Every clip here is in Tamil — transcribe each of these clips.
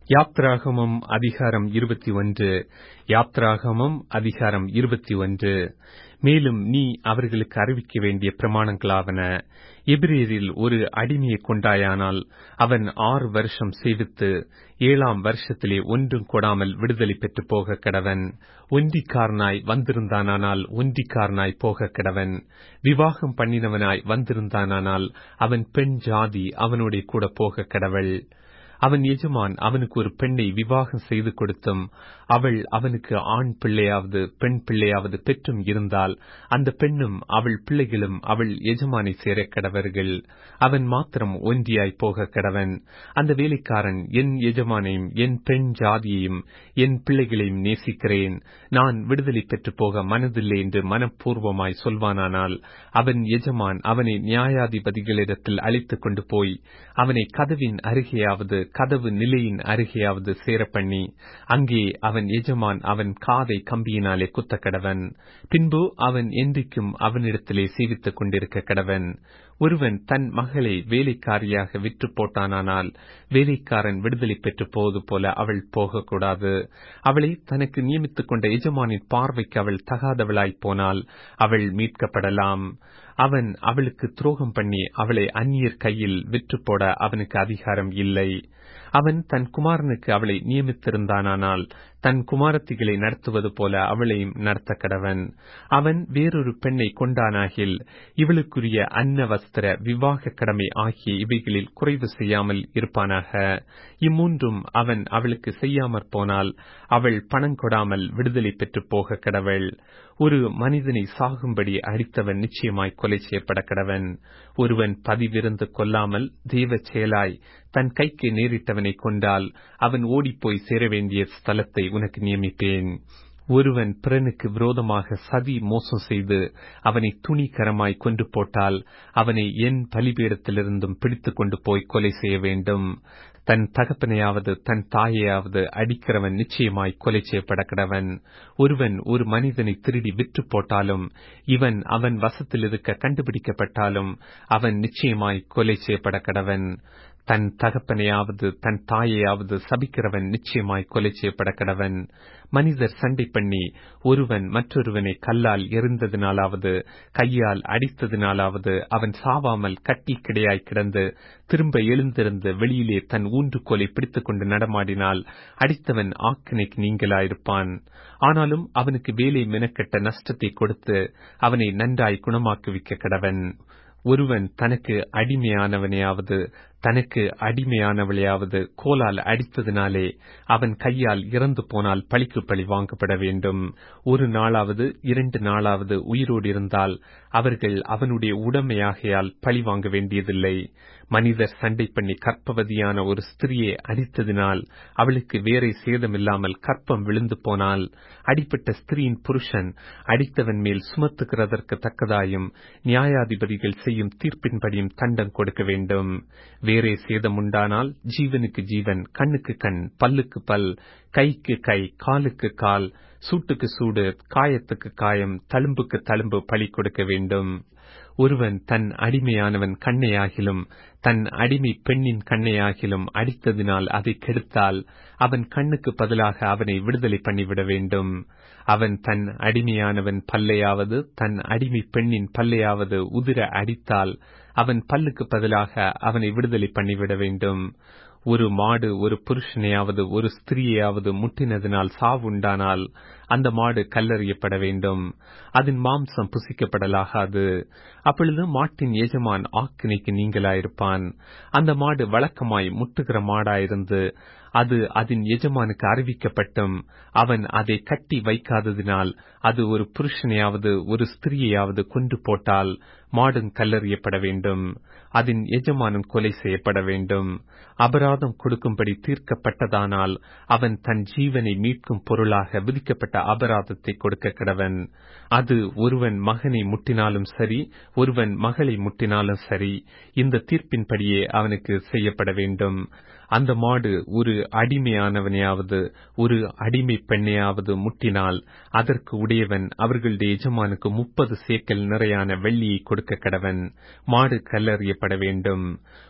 யாத்ராகமம் அதிகாரம் இருபத்தி ஒன்று யாத்ராகமம் அதிகாரம் இருபத்தி ஒன்று மேலும் நீ அவர்களுக்கு அறிவிக்க வேண்டிய பிரமாணங்களாவன எபிரேரில் ஒரு அடிமையை கொண்டாயானால் அவன் ஆறு வருஷம் சேவித்து ஏழாம் வருஷத்திலே ஒன்றும் கொடாமல் விடுதலை பெற்று போக கடவன் ஒன்றிக்காரனாய் வந்திருந்தானால் ஒன்றிக்காரனாய் போக கடவன் விவாகம் பண்ணினவனாய் வந்திருந்தானால் அவன் பெண் ஜாதி அவனோட கூட போக கடவள் அவன் எஜமான் அவனுக்கு ஒரு பெண்ணை விவாகம் செய்து கொடுத்தும் அவள் அவனுக்கு ஆண் பிள்ளையாவது பெண் பிள்ளையாவது பெற்றும் இருந்தால் அந்த பெண்ணும் அவள் பிள்ளைகளும் அவள் எஜமானை சேர கடவர்கள் அவன் மாத்திரம் ஒன்றியாய் போக கடவன் அந்த வேலைக்காரன் என் எஜமானையும் என் பெண் ஜாதியையும் என் பிள்ளைகளையும் நேசிக்கிறேன் நான் விடுதலை பெற்று போக மனதில்லை என்று மனப்பூர்வமாய் சொல்வானானால் அவன் எஜமான் அவனை நியாயாதிபதிகளிடத்தில் அழைத்துக் கொண்டு போய் அவனை கதவின் அருகேயாவது கதவு நிலையின் அருகேயாவது சேர பண்ணி அங்கே அவன் எஜமான் அவன் காதை கம்பியினாலே குத்த கடவன் பின்பு அவன் என்றைக்கும் அவனிடத்திலே சேவித்துக் கொண்டிருக்க கடவன் ஒருவன் தன் மகளை வேலைக்காரியாக விற்று போட்டானால் வேலைக்காரன் விடுதலை பெற்று போவது போல அவள் போகக்கூடாது அவளை தனக்கு நியமித்துக் கொண்ட எஜமானின் பார்வைக்கு அவள் தகாதவளாய் போனால் அவள் மீட்கப்படலாம் அவன் அவளுக்கு துரோகம் பண்ணி அவளை அந்நியர் கையில் விற்று போட அவனுக்கு அதிகாரம் இல்லை அவன் தன் குமாரனுக்கு அவளை நியமித்திருந்தானால் தன் குமாரத்திகளை நடத்துவது போல அவளையும் நடத்த கடவன் அவன் வேறொரு பெண்ணை கொண்டானாகில் இவளுக்குரிய அன்ன வஸ்திர விவாக கடமை ஆகிய இவைகளில் குறைவு செய்யாமல் இருப்பானாக இம்மூன்றும் அவன் அவளுக்கு செய்யாமற் போனால் அவள் பணம் கொடாமல் விடுதலை பெற்று போக கடவள் ஒரு மனிதனை சாகும்படி அடித்தவன் நிச்சயமாய் கொலை செய்யப்பட கடவன் ஒருவன் பதிவிருந்து கொல்லாமல் தெய்வ செயலாய் தன் கைக்கு நேரிட்டவனை கொண்டால் அவன் ஓடிப்போய் சேர வேண்டிய ஸ்தலத்தை உனக்கு நியமிப்பேன் ஒருவன் பிறனுக்கு விரோதமாக சதி மோசம் செய்து அவனை துணிகரமாய் கொன்று போட்டால் அவனை என் பலிபீடத்திலிருந்தும் பிடித்துக் கொண்டு போய் கொலை செய்ய வேண்டும் தன் தகப்பனையாவது தன் தாயையாவது அடிக்கிறவன் நிச்சயமாய் கொலை செய்யப்பட கடவன் ஒருவன் ஒரு மனிதனை திருடி விற்று போட்டாலும் இவன் அவன் வசத்தில் இருக்க கண்டுபிடிக்கப்பட்டாலும் அவன் நிச்சயமாய் கொலை செய்யப்பட கடவன் தன் தகப்பனையாவது தன் தாயையாவது சபிக்கிறவன் நிச்சயமாய் கொலை செய்யப்பட கடவன் மனிதர் சண்டை பண்ணி ஒருவன் மற்றொருவனை கல்லால் எறிந்ததினாலாவது கையால் அடித்ததினாலாவது அவன் சாவாமல் கட்டி கிடையாய் கிடந்து திரும்ப எழுந்திருந்து வெளியிலே தன் ஊன்றுகோலை பிடித்துக் கொண்டு நடமாடினால் அடித்தவன் ஆக்கினைக்கு நீங்களாயிருப்பான் ஆனாலும் அவனுக்கு வேலை மெனக்கெட்ட நஷ்டத்தை கொடுத்து அவனை நன்றாய் குணமாக்குவிக்க கடவன் ஒருவன் தனக்கு அடிமையானவனையாவது தனக்கு அடிமையானவளையாவது கோலால் அடித்ததினாலே அவன் கையால் இறந்து போனால் பழிக்கு பழி வாங்கப்பட வேண்டும் ஒரு நாளாவது இரண்டு நாளாவது உயிரோடு இருந்தால் அவர்கள் அவனுடைய உடமையாகையால் பழி வாங்க வேண்டியதில்லை மனிதர் சண்டை பண்ணி கற்பவதியான ஒரு ஸ்திரியை அடித்ததினால் அவளுக்கு வேறே சேதமில்லாமல் கற்பம் விழுந்து போனால் அடிப்பட்ட ஸ்திரீயின் புருஷன் அடித்தவன் மேல் சுமத்துகிறதற்கு தக்கதாயும் நியாயாதிபதிகள் செய்யும் தீர்ப்பின்படியும் தண்டம் கொடுக்க வேண்டும் வேறே சேதம் உண்டானால் ஜீவனுக்கு ஜீவன் கண்ணுக்கு கண் பல்லுக்கு பல் கைக்கு கை காலுக்கு கால் சூட்டுக்கு சூடு காயத்துக்கு காயம் தழும்புக்கு தழும்பு பழி கொடுக்க வேண்டும் ஒருவன் தன் அடிமையானவன் கண்ணையாகிலும் தன் அடிமை பெண்ணின் கண்ணையாகிலும் அடித்ததினால் அதை கெடுத்தால் அவன் கண்ணுக்கு பதிலாக அவனை விடுதலை பண்ணிவிட வேண்டும் அவன் தன் அடிமையானவன் பல்லையாவது தன் அடிமை பெண்ணின் பல்லையாவது உதிர அடித்தால் அவன் பல்லுக்கு பதிலாக அவனை விடுதலை பண்ணிவிட வேண்டும் ஒரு மாடு ஒரு புருஷனையாவது ஒரு ஸ்திரீயாவது முட்டினதினால் சாவுண்டானால் அந்த மாடு கல்லறியப்பட வேண்டும் அதன் மாம்சம் புசிக்கப்படலாகாது அப்பொழுது மாட்டின் எஜமான் ஆக்கினைக்கு நீங்களாயிருப்பான் அந்த மாடு வழக்கமாய் முட்டுகிற மாடாயிருந்து அது அதன் எஜமானுக்கு அறிவிக்கப்பட்டும் அவன் அதை கட்டி வைக்காததினால் அது ஒரு புருஷனையாவது ஒரு ஸ்திரீயையாவது கொன்று போட்டால் மாடும் கல்லறியப்பட வேண்டும் அதன் எஜமானும் கொலை செய்யப்பட வேண்டும் அபராதம் கொடுக்கும்படி தீர்க்கப்பட்டதானால் அவன் தன் ஜீவனை மீட்கும் பொருளாக விதிக்கப்பட்ட அபராதத்தை கொடுக்க கடவன் அது ஒருவன் மகனை முட்டினாலும் சரி ஒருவன் மகளை முட்டினாலும் சரி இந்த தீர்ப்பின்படியே அவனுக்கு செய்யப்பட வேண்டும் அந்த மாடு ஒரு அடிமையானவனையாவது ஒரு அடிமை பெண்ணையாவது முட்டினால் அதற்கு உடையவன் அவர்களுடைய எஜமானுக்கு முப்பது சேக்கல் நிறையான வெள்ளியை கொடுக்க கடவன் மாடு கல்லறியப்பட வேண்டும்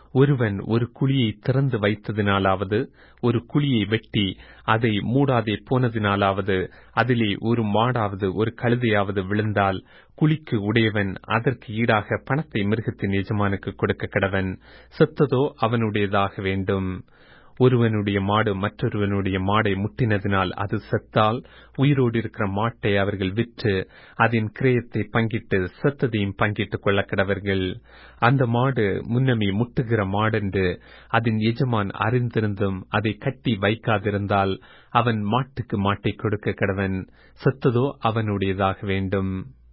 ஒருவன் ஒரு குழியை திறந்து வைத்ததினாலாவது ஒரு குழியை வெட்டி அதை மூடாதே போனதினாலாவது அதிலே ஒரு மாடாவது ஒரு கழுதையாவது விழுந்தால் குழிக்கு உடையவன் அதற்கு ஈடாக பணத்தை மிருகத்தின் எஜமானுக்கு கொடுக்க கடவன் செத்ததோ அவனுடையதாக வேண்டும் ஒருவனுடைய மாடு மற்றொருவனுடைய மாடை முட்டினதினால் அது செத்தால் உயிரோடு இருக்கிற மாட்டை அவர்கள் விற்று அதன் கிரயத்தை பங்கிட்டு செத்ததையும் பங்கிட்டுக் கொள்ள கடவர்கள் அந்த மாடு முன்னமே முட்டுகிற மாடென்று அதன் எஜமான் அறிந்திருந்தும் அதை கட்டி வைக்காதிருந்தால் அவன் மாட்டுக்கு மாட்டை கொடுக்க கடவன் செத்ததோ அவனுடையதாக வேண்டும்